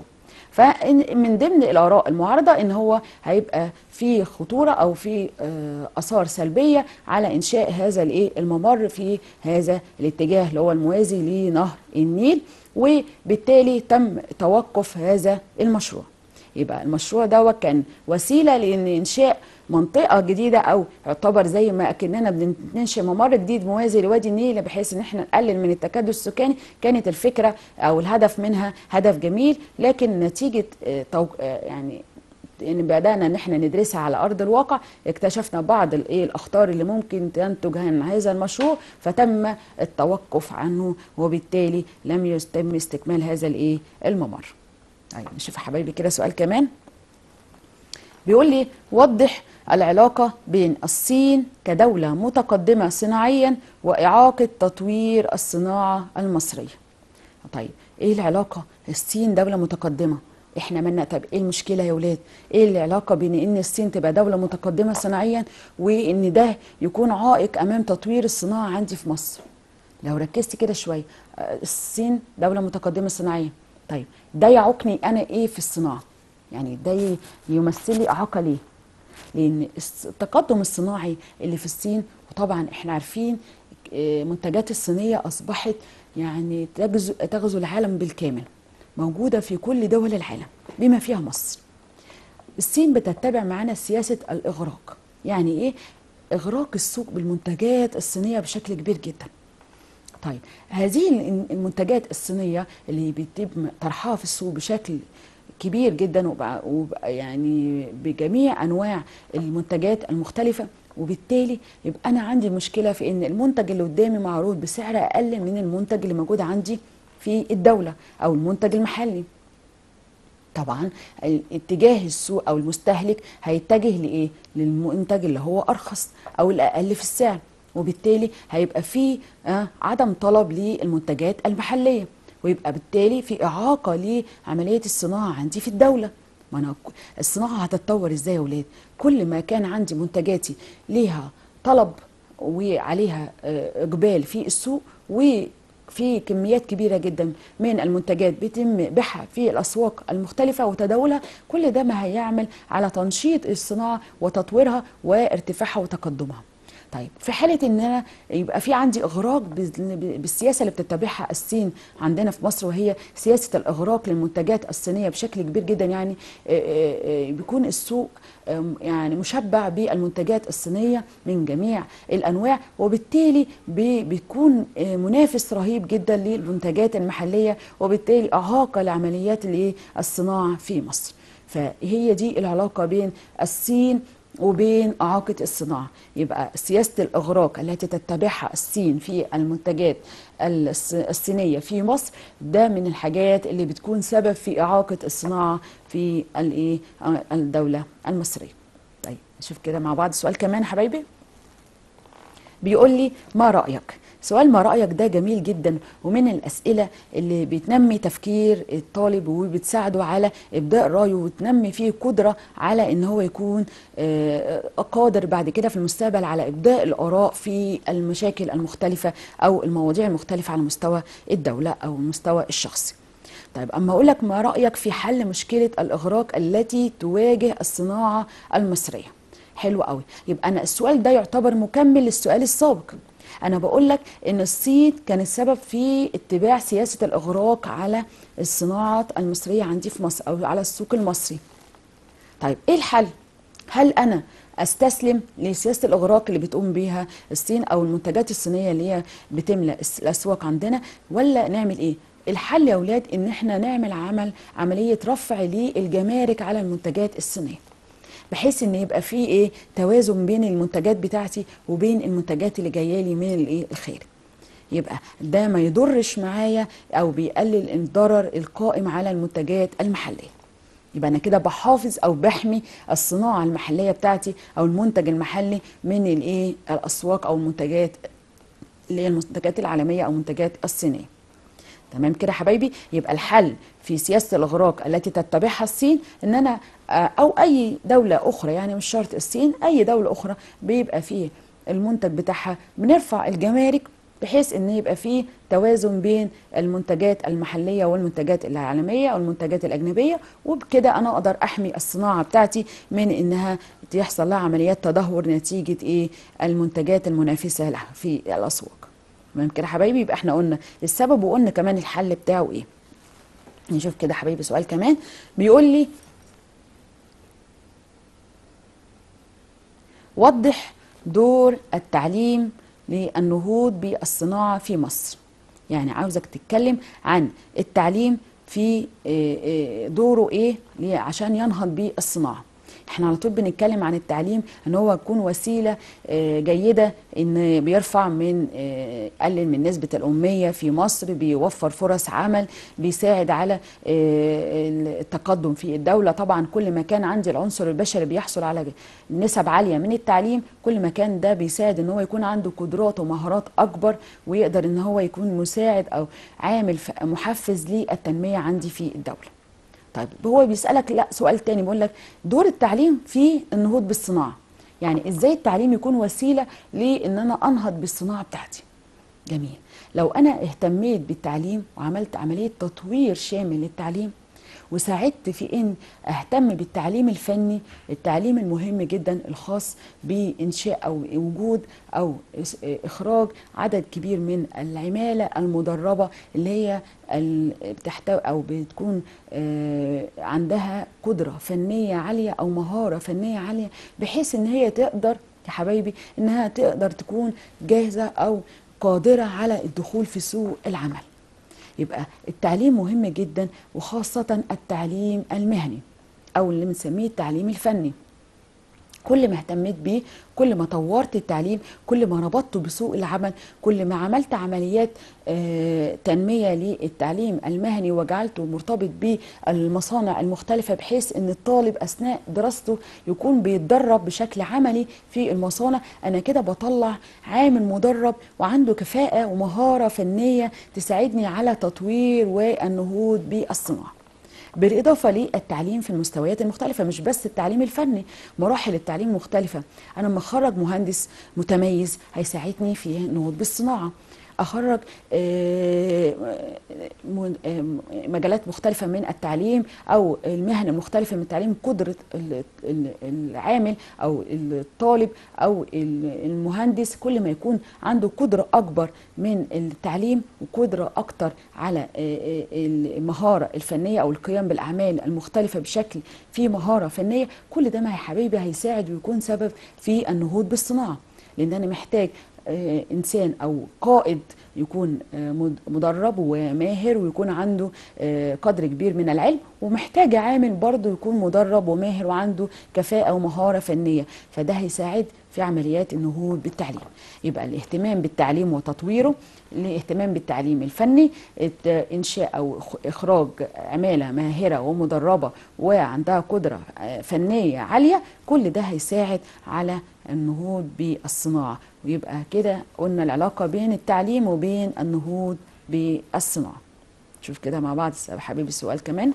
فمن ضمن الآراء المعارضة إن هو هيبقى في خطورة أو في آه، آثار سلبية على إنشاء هذا الإيه الممر في هذا الاتجاه اللي هو الموازي لنهر النيل وبالتالي تم توقف هذا المشروع يبقى المشروع دوت كان وسيله لان انشاء منطقه جديده او يعتبر زي ما اكننا بننشئ ممر جديد موازي لوادي النيل بحيث ان احنا نقلل من التكدس السكاني كانت الفكره او الهدف منها هدف جميل لكن نتيجه آه، توق- آه، يعني ان بدانا ان احنا ندرسها على ارض الواقع اكتشفنا بعض الايه الاخطار اللي ممكن تنتج عن هذا المشروع فتم التوقف عنه وبالتالي لم يتم استكمال هذا الايه الممر طيب نشوف يا حبايبي كده سؤال كمان بيقول لي وضح العلاقة بين الصين كدولة متقدمة صناعيا وإعاقة تطوير الصناعة المصرية طيب ايه العلاقة الصين دولة متقدمة احنا مالنا طب ايه المشكلة يا ولاد ايه العلاقة بين ان الصين تبقى دولة متقدمة صناعيا وان ده يكون عائق امام تطوير الصناعة عندي في مصر لو ركزت كده شوية آه، الصين دولة متقدمة صناعيا طيب ده يعوقني انا ايه في الصناعة يعني ده ي- يمثل لي اعاقة ليه لان الس- التقدم الصناعي اللي في الصين وطبعا احنا عارفين آه، منتجات الصينيه اصبحت يعني تغزو تغزو العالم بالكامل موجوده في كل دول العالم بما فيها مصر الصين بتتبع معانا سياسه الاغراق يعني ايه اغراق السوق بالمنتجات الصينيه بشكل كبير جدا طيب هذه ال- المنتجات الصينيه اللي بيتم طرحها في السوق بشكل كبير جدا وبع- وب- يعني بجميع انواع المنتجات المختلفه وبالتالي يبقى انا عندي مشكله في ان المنتج اللي قدامي معروض بسعر اقل من المنتج اللي موجود عندي في الدوله او المنتج المحلي طبعا اتجاه السوق او المستهلك هيتجه لايه للمنتج اللي هو ارخص او الاقل في السعر وبالتالي هيبقى في آه، عدم طلب للمنتجات المحليه ويبقى بالتالي في اعاقه لعمليه الصناعه عندي في الدوله ما انا ك- الصناعه هتتطور ازاي يا ولاد كل ما كان عندي منتجاتي ليها طلب وعليها آه، اقبال في السوق وفي كميات كبيره جدا من المنتجات بيتم بيعها في الاسواق المختلفه وتداولها كل ده ما هيعمل على تنشيط الصناعه وتطويرها وارتفاعها وتقدمها طيب في حاله ان انا يبقى في عندي اغراق بال- بالسياسه اللي بتتبعها الصين عندنا في مصر وهي سياسه الاغراق للمنتجات الصينيه بشكل كبير جدا يعني آه، آه، آه، بيكون السوق آم، يعني مشبع بالمنتجات الصينيه من جميع الانواع وبالتالي بي- بيكون آه، منافس رهيب جدا للمنتجات المحليه وبالتالي اعاقه لعمليات الايه الصناعه في مصر فهي دي العلاقه بين الصين وبين إعاقة الصناعة يبقى سياسة الإغراق التي تتبعها الصين في المنتجات الص- الصينية في مصر ده من الحاجات اللي بتكون سبب في إعاقة الصناعة في الإيه آه، الدولة المصرية طيب نشوف كده مع بعض سؤال كمان يا حبايبي بيقول لي ما رأيك سؤال ما رأيك ده جميل جدا ومن الأسئلة اللي بتنمي تفكير الطالب وبتساعده على إبداء رأيه وتنمي فيه قدرة على إن هو يكون آه، قادر بعد كده في المستقبل على إبداء الآراء في المشاكل المختلفة أو المواضيع المختلفة على مستوى الدولة أو المستوى الشخصي طيب أما أقول لك ما رأيك في حل مشكلة الإغراق التي تواجه الصناعة المصرية حلو قوي يبقى أنا السؤال ده يعتبر مكمل للسؤال السابق أنا بقول لك إن الصين كان السبب في اتباع سياسة الإغراق على الصناعة المصرية عندي في مصر أو على السوق المصري طيب ايه الحل هل انا استسلم لسياسه الاغراق اللي بتقوم بيها الصين او المنتجات الصينيه اللي هي بتملا الس- الاسواق عندنا ولا نعمل ايه الحل يا اولاد ان احنا نعمل عمل عمليه رفع للجمارك على المنتجات الصينيه بحيث ان يبقى في ايه توازن بين المنتجات بتاعتي وبين المنتجات اللي جايه لي من الايه الخارج يبقى ده ما يضرش معايا او بيقلل الضرر القائم على المنتجات المحليه يبقى انا كده بحافظ او بحمي الصناعه المحليه بتاعتي او المنتج المحلي من الايه الاسواق او المنتجات اللي هي المنتجات العالميه او المنتجات الصينيه تمام كده يا حبايبي يبقى الحل في سياسه الاغراق التي تتبعها الصين ان انا آه، او اي دوله اخرى يعني مش شرط الصين اي دوله اخرى بيبقى فيه المنتج بتاعها بنرفع الجمارك بحيث ان يبقى فيه توازن بين المنتجات المحليه والمنتجات العالميه او المنتجات الاجنبيه وبكده انا اقدر احمي الصناعه بتاعتي من انها يحصل لها عمليات تدهور نتيجه ايه المنتجات المنافسه لها في الاسواق تمام كده يا حبايبي يبقى احنا قلنا السبب وقلنا كمان الحل بتاعه ايه نشوف كده يا حبايبي سؤال كمان بيقول لي وضح دور التعليم للنهوض بالصناعة في مصر يعني عاوزك تتكلم عن التعليم في آه، آه، دوره ايه ليه؟ عشان ينهض بالصناعة احنا على طول بنتكلم عن التعليم ان هو يكون وسيله آه، جيده ان بيرفع من آه، يقلل من نسبه الاميه في مصر بيوفر فرص عمل بيساعد على آه، التقدم في الدوله طبعا كل ما كان عندي العنصر البشري بيحصل على نسب عاليه من التعليم كل ما كان ده بيساعد ان هو يكون عنده قدرات ومهارات اكبر ويقدر ان هو يكون مساعد او عامل ف- محفز للتنميه عندي في الدوله طيب هو بيسألك لا سؤال تاني بيقول لك دور التعليم في النهوض بالصناعة يعني ازاي التعليم يكون وسيلة لان انا انهض بالصناعة بتاعتي جميل لو انا اهتميت بالتعليم وعملت عملية تطوير شامل للتعليم وساعدت في ان اهتم بالتعليم الفني التعليم المهم جدا الخاص بانشاء او وجود او إس- اخراج عدد كبير من العماله المدربه اللي هي ال- بتحتوي او بتكون آه، عندها قدره فنيه عاليه او مهاره فنيه عاليه بحيث ان هي تقدر يا حبايبي انها تقدر تكون جاهزه او قادره على الدخول في سوق العمل يبقى التعليم مهم جدا وخاصة التعليم المهني أو اللي بنسميه التعليم الفني كل ما اهتميت بيه كل ما طورت التعليم كل ما ربطته بسوق العمل كل ما عملت عمليات آه، تنمية للتعليم المهني وجعلته مرتبط بالمصانع المختلفة بحيث ان الطالب اثناء دراسته يكون بيتدرب بشكل عملي في المصانع انا كده بطلع عامل مدرب وعنده كفاءة ومهارة فنية تساعدني على تطوير والنهوض بالصناعة بالإضافة للتعليم في المستويات المختلفة مش بس التعليم الفني مراحل التعليم مختلفة أنا لما أخرج مهندس متميز هيساعدني في النهوض بالصناعة أخرج آه، م- آه، مجالات مختلفة من التعليم أو المهن المختلفة من التعليم قدرة ال- ال- العامل أو الطالب أو ال- المهندس كل ما يكون عنده قدرة أكبر من التعليم وقدرة أكتر على آه، آه، المهارة الفنية أو القيام بالأعمال المختلفة بشكل فيه مهارة فنية كل ده ما يا حبيبي هيساعد ويكون سبب في النهوض بالصناعة لأن أنا محتاج آه، انسان او قائد يكون آه، مد- مدرب وماهر ويكون عنده آه، قدر كبير من العلم ومحتاج عامل برضه يكون مدرب وماهر وعنده كفاءة ومهارة فنية فده هيساعد في عمليات النهوض بالتعليم يبقى الاهتمام بالتعليم وتطويره الاهتمام بالتعليم الفني الت- انشاء او إخ- اخراج عماله ماهره ومدربه وعندها قدره آه، فنيه عاليه كل ده هيساعد على النهوض بالصناعه ويبقى كده قلنا العلاقه بين التعليم وبين النهوض بالصناعه شوف كده مع بعض يا حبيبي السؤال كمان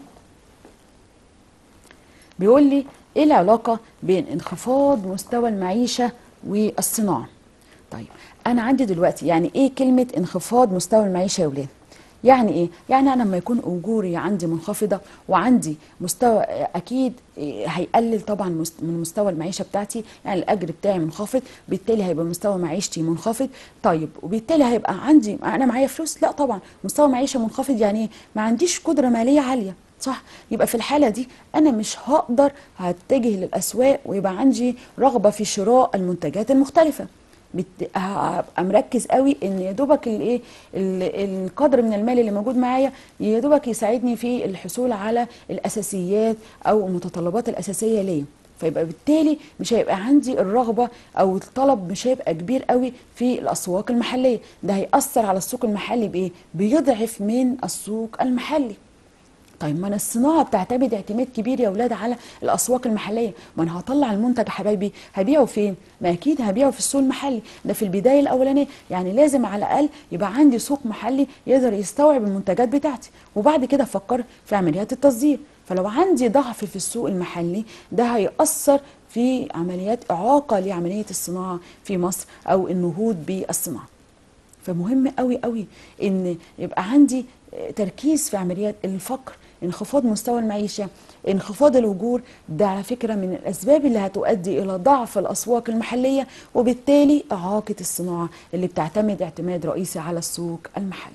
بيقول لي ايه العلاقة بين انخفاض مستوى المعيشة والصناعة طيب انا عندي دلوقتي يعني ايه كلمة انخفاض مستوى المعيشة يا ولاد يعني ايه يعني انا لما يكون اجوري عندي منخفضه وعندي مستوى اكيد هيقلل طبعا مست- من مستوى المعيشه بتاعتي يعني الاجر بتاعي منخفض بالتالي هيبقى مستوى معيشتي منخفض طيب وبالتالي هيبقى عندي انا معايا فلوس لا طبعا مستوى معيشه منخفض يعني ايه ما عنديش قدره ماليه عاليه صح يبقى في الحاله دي انا مش هقدر هتجه للاسواق ويبقى عندي رغبه في شراء المنتجات المختلفه بت- هبقى مركز قوي ان يا دوبك الايه ال- القدر من المال اللي موجود معايا يا دوبك يساعدني في الحصول على الاساسيات او المتطلبات الاساسيه ليا فيبقى بالتالي مش هيبقى عندي الرغبه او الطلب مش هيبقى كبير قوي في الاسواق المحليه ده هيأثر على السوق المحلي بايه بيضعف من السوق المحلي طيب ما انا الصناعه بتعتمد اعتماد كبير يا اولاد على الاسواق المحليه ما انا هطلع المنتج يا حبايبي هبيعه فين ما اكيد هبيعه في السوق المحلي ده في البدايه الاولانيه يعني لازم على الاقل يبقى عندي سوق محلي يقدر يستوعب المنتجات بتاعتي وبعد كده افكر في عمليات التصدير فلو عندي ضعف في السوق المحلي ده هيأثر في عمليات إعاقة لعملية الصناعة في مصر أو النهوض بالصناعة فمهم قوي قوي ان يبقى عندي تركيز في عمليات الفقر انخفاض مستوى المعيشة انخفاض الأجور ده على فكرة من الأسباب اللي هتؤدي إلى ضعف الأسواق المحلية وبالتالي إعاقة الصناعة اللي بتعتمد اعتماد رئيسي على السوق المحلي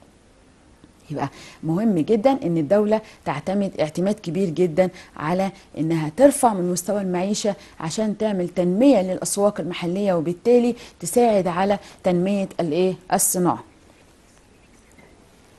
يبقى مهم جدا ان الدوله تعتمد اعتماد كبير جدا على انها ترفع من مستوى المعيشه عشان تعمل تنميه للاسواق المحليه وبالتالي تساعد على تنميه الايه الصناعه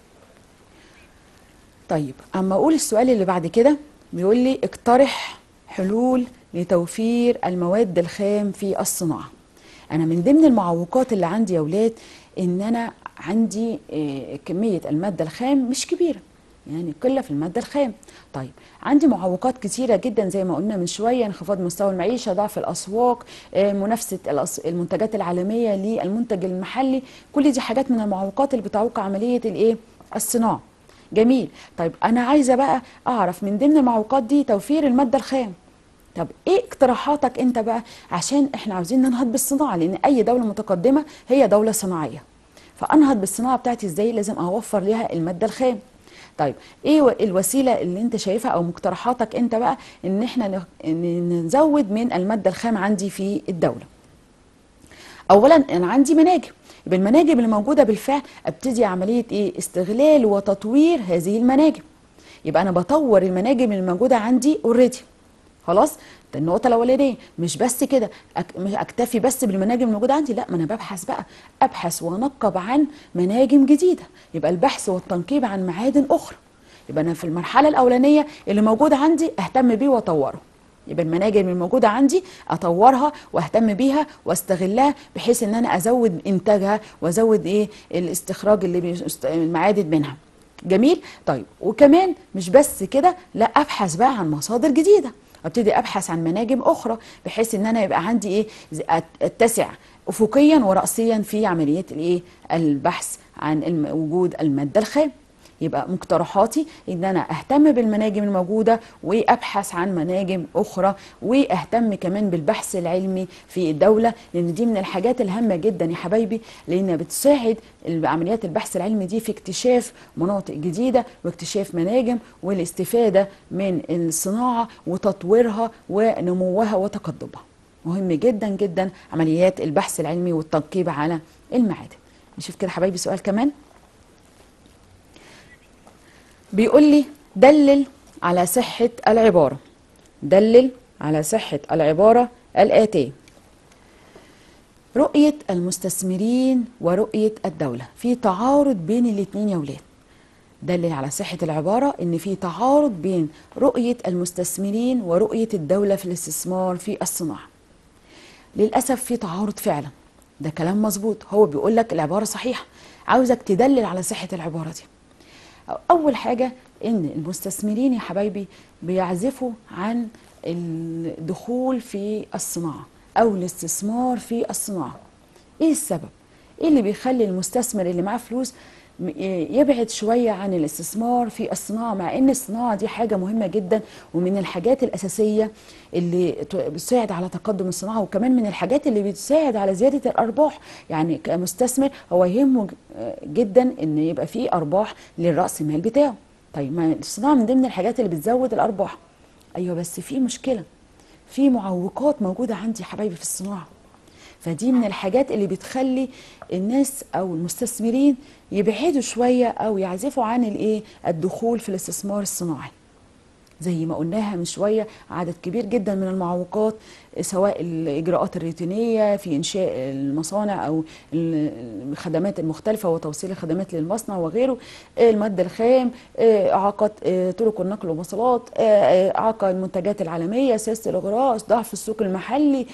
طيب اما اقول السؤال اللي بعد كده بيقول لي اقترح حلول لتوفير المواد الخام في الصناعة أنا من ضمن المعوقات اللي عندي يا ولاد إن أنا عندي آه، كمية المادة الخام مش كبيرة يعني قلة في المادة الخام طيب عندي معوقات كتيرة جدا زي ما قلنا من شوية انخفاض مستوى المعيشة ضعف الأسواق آه، منافسة الأس- المنتجات العالمية للمنتج المحلي كل دي حاجات من المعوقات اللي بتعوق عملية الإيه الصناعة جميل طيب أنا عايزة بقى أعرف من ضمن المعوقات دي توفير المادة الخام طب ايه اقتراحاتك انت بقى عشان احنا عاوزين ننهض بالصناعه لان اي دوله متقدمه هي دوله صناعيه فانهض بالصناعه بتاعتي ازاي لازم اوفر ليها الماده الخام طيب ايه و- الوسيله اللي انت شايفها او مقترحاتك انت بقى ان احنا نخ- ن- نزود من الماده الخام عندي في الدوله اولا انا عندي مناجم يبقى المناجم اللي موجوده بالفعل ابتدي عمليه ايه استغلال وتطوير هذه المناجم يبقى انا بطور المناجم اللي موجوده عندي اوريدي خلاص ده النقطه الاولانيه مش بس كده أك... مش اكتفي بس بالمناجم الموجوده عندي لا ما انا ببحث بقى ابحث وانقب عن مناجم جديده يبقى البحث والتنقيب عن معادن اخرى يبقى انا في المرحله الاولانيه اللي موجود عندي اهتم بيه واطوره يبقى المناجم الموجوده عندي اطورها واهتم بيها واستغلها بحيث ان انا ازود انتاجها وازود ايه الاستخراج اللي بيست... المعادن منها جميل طيب وكمان مش بس كده لا ابحث بقى عن مصادر جديده ابتدي ابحث عن مناجم اخرى بحيث ان انا يبقى عندي ايه ز- أت- اتسع افقيا وراسيا في عمليه الايه البحث عن الم- وجود الماده الخام يبقى مقترحاتي ان انا اهتم بالمناجم الموجوده وابحث عن مناجم اخرى واهتم كمان بالبحث العلمي في الدوله لان دي من الحاجات الهامه جدا يا حبايبي لانها بتساعد عمليات البحث العلمي دي في اكتشاف مناطق جديده واكتشاف مناجم والاستفاده من الصناعه وتطويرها ونموها وتقدمها مهم جدا جدا عمليات البحث العلمي والتنقيب على المعادن نشوف كده حبايبي سؤال كمان بيقول لي دلل على صحة العبارة دلل على صحة العبارة الآتية رؤية المستثمرين ورؤية الدولة في تعارض بين الاتنين يا ولاد دلل على صحة العبارة إن في تعارض بين رؤية المستثمرين ورؤية الدولة في الاستثمار في الصناعة للأسف في تعارض فعلا ده كلام مظبوط هو بيقول لك العبارة صحيحة عاوزك تدلل على صحة العبارة دي أول حاجة إن المستثمرين يا حبايبي بيعزفوا عن الدخول في الصناعة أو الاستثمار في الصناعة إيه السبب؟ إيه اللي بيخلي المستثمر اللي معاه فلوس م- يبعد شوية عن الاستثمار في الصناعة مع ان الصناعة دي حاجة مهمة جدا ومن الحاجات الأساسية اللي ت- بتساعد على تقدم الصناعة وكمان من الحاجات اللي بتساعد على زيادة الأرباح يعني كمستثمر هو يهمه ج- جدا ان يبقى فيه أرباح للرأس مال بتاعه طيب ما الصناعة من ضمن الحاجات اللي بتزود الأرباح أيوة بس في مشكلة في معوقات موجودة عندي يا حبايبي في الصناعة فدي من الحاجات اللي بتخلي الناس او المستثمرين يبعدوا شويه او يعزفوا عن الايه الدخول في الاستثمار الصناعي زي ما قلناها من شويه عدد كبير جدا من المعوقات سواء الاجراءات الروتينيه في انشاء المصانع او الخدمات المختلفه وتوصيل الخدمات للمصنع وغيره الماده الخام اعاقه طرق النقل والمواصلات اعاقه المنتجات العالميه سياسه الاغراء ضعف السوق المحلي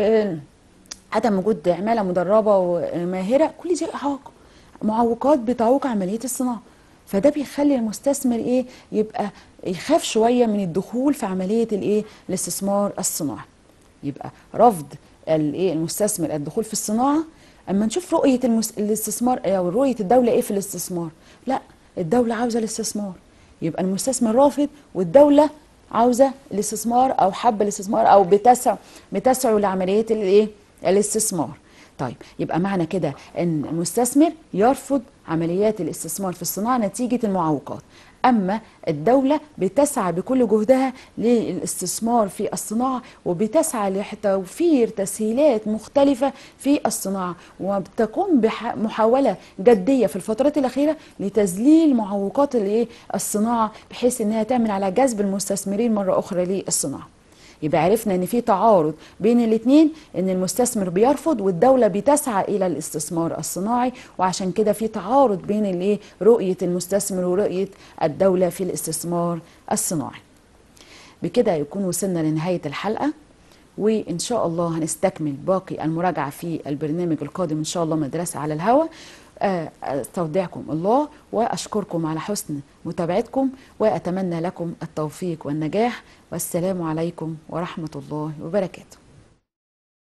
عدم وجود عماله مدربه وماهره كل دي اعاقه معوقات بتعوق عمليه الصناعه فده بيخلي المستثمر ايه يبقى يخاف شويه من الدخول في عمليه الايه الاستثمار الصناعي يبقى رفض الايه المستثمر الدخول في الصناعه اما نشوف رؤيه المس... الاستثمار او رؤيه الدوله ايه في الاستثمار لا الدوله عاوزه الاستثمار يبقى المستثمر رافض والدوله عاوزه الاستثمار او حب الاستثمار او بتسع بتسعوا لعمليه الايه الاستثمار طيب يبقى معنى كده ان المستثمر يرفض عمليات الاستثمار في الصناعه نتيجه المعوقات اما الدوله بتسعى بكل جهدها للاستثمار في الصناعه وبتسعى لتوفير تسهيلات مختلفه في الصناعه وبتقوم بمحاوله جديه في الفترات الاخيره لتذليل معوقات الصناعه بحيث انها تعمل على جذب المستثمرين مره اخرى للصناعه يبقى عرفنا ان في تعارض بين الاثنين ان المستثمر بيرفض والدوله بتسعى الى الاستثمار الصناعي وعشان كده في تعارض بين الايه رؤيه المستثمر ورؤيه الدوله في الاستثمار الصناعي بكده يكون وصلنا لنهاية الحلقة وإن شاء الله هنستكمل باقي المراجعة في البرنامج القادم إن شاء الله مدرسة على الهواء آه، استودعكم الله واشكركم على حسن متابعتكم واتمنى لكم التوفيق والنجاح والسلام عليكم ورحمه الله وبركاته